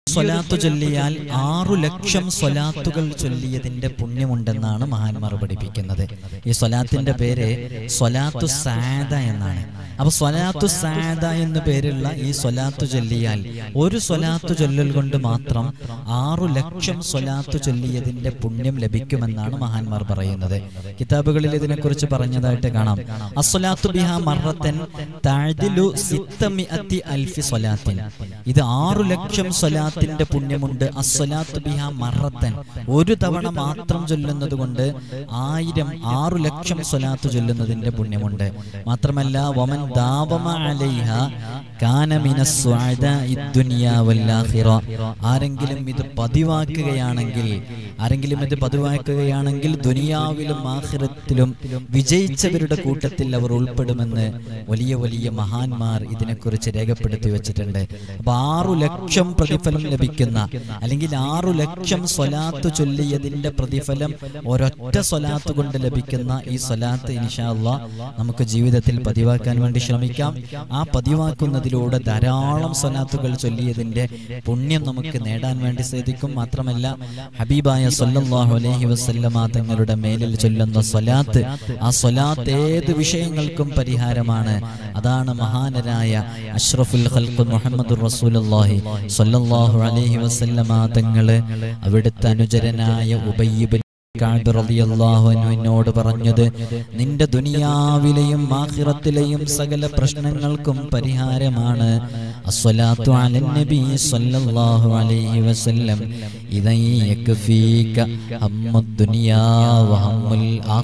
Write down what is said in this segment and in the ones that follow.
സ്വലാത്തു ചൊല്ലിയാൽ ആറു ലക്ഷം സ്വലാത്തുകൾ ചൊല്ലിയതിന്റെ പുണ്യമുണ്ടെന്നാണ് മഹാന്മാർ പഠിപ്പിക്കുന്നത് ഈ സ്വലാത്തിന്റെ പേര് സ്വലാത്തു സാദ എന്നാണ് അപ്പൊ സ്വലാത്തു സാദ എന്ന പേരുള്ള ഈ സ്വലാത്തു ചൊല്ലിയാൽ ഒരു സ്വലാത്തു ചൊല്ലൽ കൊണ്ട് മാത്രം ആറു ലക്ഷം സ്വലാത്തു ചൊല്ലിയതിന്റെ പുണ്യം ലഭിക്കുമെന്നാണ് മഹാന്മാർ പറയുന്നത് കിതാബുകളിൽ ഇതിനെക്കുറിച്ച് പറഞ്ഞതായിട്ട് കാണാം അസ്വലാത്തു ബിഹ മറത്തൻ താഴ്തിലു സിത്തമിഅത്തി അൽഫി സ്വലാത്തിൻ ഇത് ആറു ലക്ഷം സ്വലാത്തിന്റെ പുണ്യമുണ്ട് അസ്വലാത്തു ബിഹ മറത്തൻ ഒരു തവണ മാത്രം ചൊല്ലുന്നത് കൊണ്ട് ആയിരം ആറു ലക്ഷം സ്വലാത്ത് ചൊല്ലുന്നതിന്റെ പുണ്യമുണ്ട് മാത്രമല്ല വമൻ ദാവമ അലൈഹ കാന മിന സ്വാദാഇ ദുനിയാ വൽ ആഖിറ ആരെങ്കിലും ഇത് പതിവാക്കുകയാണെങ്കിൽ ആരെങ്കിലും ഇത് പതിവാക്കുകയാണെങ്കിൽ ദുനിയാവിലും ആഖിറത്തിലും വിജയിച്ചവരുടെ കൂട്ടത്തിൽ അവർ ഉൾപ്പെടുമെന്ന് വലിയ വലിയ മഹാന്മാർ ഇതിനെക്കുറിച്ച് രേഖപ്പെടുത്തി വെച്ചിട്ടുണ്ട് അപ്പൊ ആറു ലക്ഷം പ്രതിഫലം ലഭിക്കുന്ന അല്ലെങ്കിൽ ആറു ലക്ഷം സ്വലാത്ത് ചൊല്ലിയതിന്റെ പ്രതിഫലം ഒരൊറ്റ സ്വലാത്ത് കൊണ്ട് ലഭിക്കുന്ന ഈ സ്വലാത്ത് ഇൻഷാല്ല നമുക്ക് ജീവിതത്തിൽ പതിവാക്കാൻ വേണ്ടി ശ്രമിക്കാം ആ പതിവാക്കുന്നതിലൂടെ ധാരാളം സ്വലാത്തുകൾ ചൊല്ലിയതിന്റെ പുണ്യം നമുക്ക് നേടാൻ വേണ്ടി സാധിക്കും മാത്രമല്ല ഹബീബായ സല്ലല്ലാഹു അലൈഹി വസല്ലമ തങ്ങളുടെ മേലിൽ ചൊല്ലുന്ന സ്വലാത്ത് ആ സ്വലാത്ത് ഏത് വിഷയങ്ങൾക്കും പരിഹാരമാണ് അതാണ് മഹാനരായ അഷ്റഫുൽ ഖൽഖ് മുഹമ്മദ് റസൂലുള്ളാഹി സ്വല്ലല്ലാഹു അലൈഹി വസല്ലമ തങ്ങള് അവിടുത്തെ അനുചരനായ ഉബയ്യിബ് കഅബ് റളിയല്ലാഹു അൻഹുവിനോട് പറഞ്ഞത് നിന്റെ ദുനിയാവിലെയും ആഖിറത്തിലെയും സകല പ്രശ്നങ്ങൾക്കും പരിഹാരമാണ് അസ്സലാത്തു അലൻ നബി സ്വല്ലല്ലാഹു അലൈഹി വസല്ലം ഇദൻ യക്ഫീക ഹമ്മദ് ദുനിയാ വഹമ്മുൽ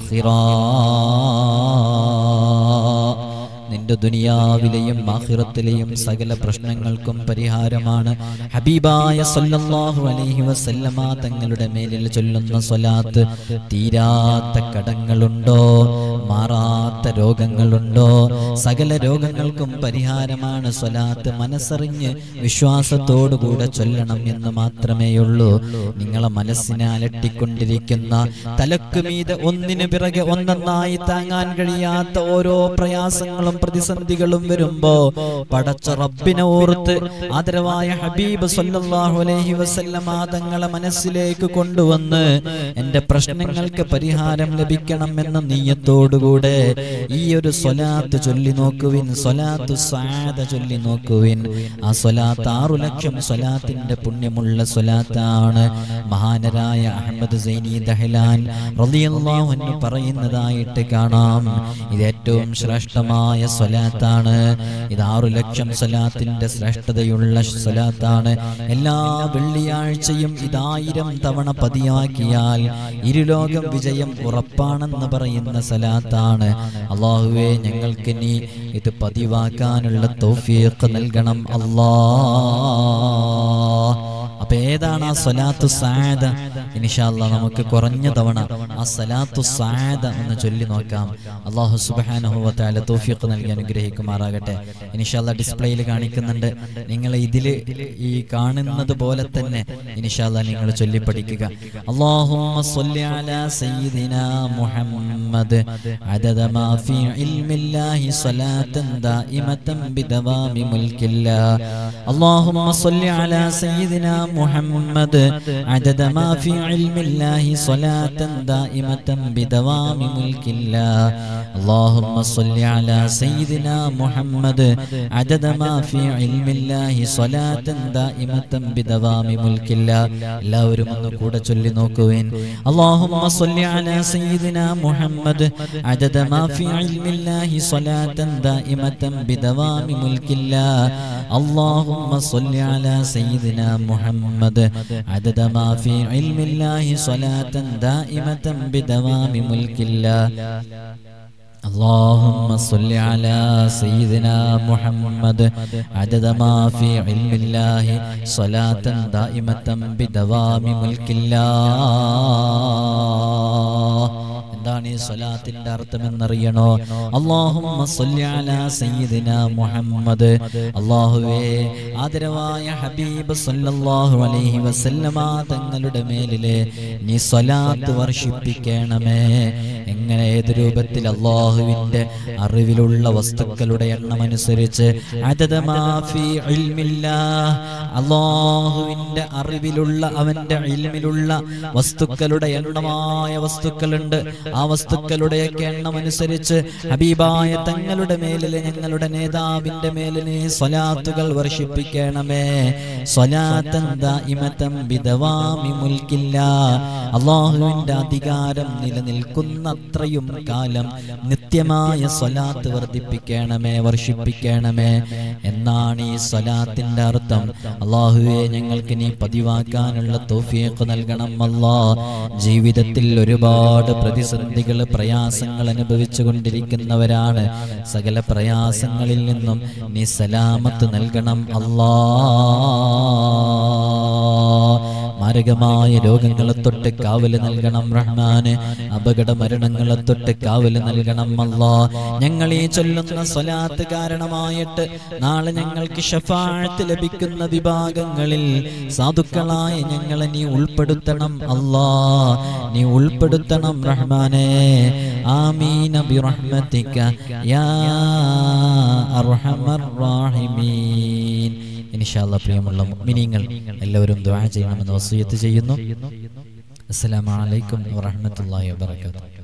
ആഖിറ നിന്റെ ദുനിയാവിലെയും ആഖിറത്തിലെയും സകല പ്രശ്നങ്ങൾക്കും പരിഹാരമാണ് ഹബീബായ സല്ലല്ലാഹു അലൈഹി വസല്ലമ തങ്ങളുടെ മേലിൽ ചൊല്ലുന്ന സ്വലാത്ത് തീരാത്ത കടങ്ങളുണ്ടോ മാറാത്ത രോഗങ്ങളുണ്ടോ സകല രോഗങ്ങൾക്കും പരിഹാരമാണ് സ്വലാത്ത് മനസ്സറിഞ്ഞ് വിശ്വാസത്തോടുകൂടെ ചൊല്ലണം എന്ന് മാത്രമേയുള്ളൂ നിങ്ങളെ മനസ്സിനെ അലട്ടിക്കൊണ്ടിരിക്കുന്ന തലക്കുമീതെ ഒന്നിനു പിറകെ ഒന്നെന്നായി താങ്ങാൻ കഴിയാത്ത ഓരോ പ്രയാസങ്ങളും പ്രതിസന്ധികളും വരുമ്പോ പടച്ച റബ്ബിനെ ഓർത്ത് ആദരവായ ഹബീബ് സല്ലല്ലാഹു അലൈഹി വസല്ലമ തങ്ങളെ മനസ്സിലേക്ക് കൊണ്ടുവന്ന് എന്റെ പ്രശ്നങ്ങൾക്ക് പരിഹാരം ലഭിക്കണം എന്ന നീയത്തോടുകൂടെ ഈ ഒരു സ്വലാത്ത് ചൊല്ലി നോക്കുവിൻ സ്വലാത്തു സാദ ചൊല്ലി നോക്കുവിൻ ആ സ്വലാത്ത് ആറു ലക്ഷം സ്വലാത്തിന്റെ പുണ്യമുള്ള സ്വലാത്താണ് മഹാനരായ അഹമ്മദ് സൈനി ദഹലാൻ റളിയല്ലാഹു അൻഹു പറയുന്നതായിട്ട് കാണാം ഇത് ഏറ്റവും ശ്രേഷ്ഠമായ സ്വലാത്താണ് ഇത് ആറു ലക്ഷം സ്വലാത്തിന്റെ ശ്രേഷ്ഠതയുള്ള സ്വലാത്താണ് എല്ലാ വെള്ളിയാഴ്ചയും ഇതായിരം തവണ പതിയാക്കിയാൽ ഇരുലോകം വിജയം ഉറപ്പാണെന്ന് പറയുന്ന സലാത്താണ് അള്ളാഹുവെ ഞങ്ങൾക്ക് നീ ഇത് പതിവാക്കാനുള്ള തൗഫീഖ് നൽകണം അല്ലാ അപ്പൊ ഏതാണ് ആ സ്വലാത്തു സാദ ഇൻഷാല്ല നമുക്ക് കുറഞ്ഞ തവണ ആ സലാത്തു സാദ എന്ന് ചൊല്ലി നോക്കാം അള്ളാഹു സുബ്ഹാനഹു വ തആല തൗഫീഖ് നൽകി അനുഗ്രഹിക്കുമാറാകട്ടെ ഇൻഷാല്ല ഡിസ്പ്ലേയിൽ കാണിക്കുന്നുണ്ട് നിങ്ങൾ ഇതില് ഈ കാണുന്നത് പോലെ തന്നെ ഇൻഷാല്ല നിങ്ങൾ ചൊല്ലി പഠിക്കുക അല്ലാഹുമ്മ സ്വല്ലി അലാ സയ്യിദിനാ മുഹമ്മദ് عدد ما في علم الله صلاة دائمة بدوام ملك الله اللهم صل على سيدنا محمد عدد ما في علم الله صلاة دائمة بدوام ملك الله اللهم صل على سيدنا محمد عدد ما في علم الله صلاة دائمة بدوام ملك الله എല്ലാവരും ഒന്ന് കൂടെ ചൊല്ലി നോക്കുവേൻ اللهم صل على سيدنا محمد عدد ما في علم الله صلاة دائمة بدوام ملك الله اللهم صل على سيدنا محمد عدد ما في علم الله صلاة دائمة بدوام ملك الله اللهم صل على سيدنا محمد عدد ما في علم الله صلاة دائمة بدوام ملك الله എന്താണ് ഈ സ്വലാത്തിന്റെ അർത്ഥം എന്നറിയണോ അള്ളാഹുമ്മ സ്വല്ലി അലാ സയ്യിദിനാ മുഹമ്മദ് അള്ളാഹുവേ ആദരവായ ഹബീബ് സല്ലല്ലാഹു അലൈഹി വസല്ലമ തങ്ങളുടെ മേലിലെ നീ സ്വലാത്ത് വർഷിപ്പിക്കണമേ എങ്ങനെ ഏത് രൂപത്തിൽ അള്ളാഹുവിന്റെ അറിവിലുള്ള വസ്തുക്കളുടെ എണ്ണം അനുസരിച്ച് അതത് മാഫി ഇൽമില്ലാ അള്ളാഹുവിന്റെ അറിവിലുള്ള അവന്റെ ഇൽമിലുള്ള വസ്തുക്കളുടെ എണ്ണമായ വസ്തുക്കളുണ്ട് ആ വസ്തുക്കളുടെയൊക്കെ എണ്ണം അനുസരിച്ച് ഹബീബായ തങ്ങളുടെ മേലിലെ ഞങ്ങളുടെ നേതാവിന്റെ മേലിനെ സ്വലാത്തുകൾ വർഷിപ്പിക്കണമേ സ്വലാത്തൻ ദായിമതം ബിദവാമി മുൽക്കില്ല അള്ളാഹുവിന്റെ അധികാരം നിലനിൽക്കുന്നത്രയും കാലം നിത്യമായ സ്വലാത്ത് വർദ്ധിപ്പിക്കണമേ വർഷിപ്പിക്കണമേ എന്നാണ് ഈ സ്വലാത്തിന്റെ അർത്ഥം അള്ളാഹുവെ ഞങ്ങൾക്ക് നീ പതിവാക്കാനുള്ള തോഫിയൊക്കെ നൽകണം അല്ലാ ജീവിതത്തിൽ ഒരുപാട് പ്രതിസന്ധികൾ പ്രയാസങ്ങൾ അനുഭവിച്ചു കൊണ്ടിരിക്കുന്നവരാണ് സകല പ്രയാസങ്ങളിൽ നിന്നും നീ സലാമത്ത് നൽകണം അല്ലാ മാരകമായ രോഗങ്ങളെ തൊട്ട് കാവല് നൽകണം റഹ്മാന് അപകട മരണങ്ങളെ തൊട്ട് കാവല് നൽകണം അല്ലാ ഞങ്ങൾ ഈ ചൊല്ലുന്ന സ്വലാത്ത് കാരണമായിട്ട് നാളെ ഞങ്ങൾക്ക് ഷഫാഴത്ത് ലഭിക്കുന്ന വിഭാഗങ്ങളിൽ സാധുക്കളായ ഞങ്ങളെ നീ ഉൾപ്പെടുത്തണം അല്ലാ നീ ഉൾപ്പെടുത്തണം റഹ്മാനെ ആമീന ബിറഹ്മതിക യാ അർഹമർ റാഹിമീൻ ഇൻഷാല്ല പ്രിയമുള്ള മുഅ്മിനീങ്ങൾ എല്ലാവരും ദുആ ചെയ്യണമെന്ന് വസിയത്ത് ചെയ്യുന്നു അസ്സലാമു അലൈക്കും വറഹ്മത്തുള്ളാഹി വബറകാതുഹു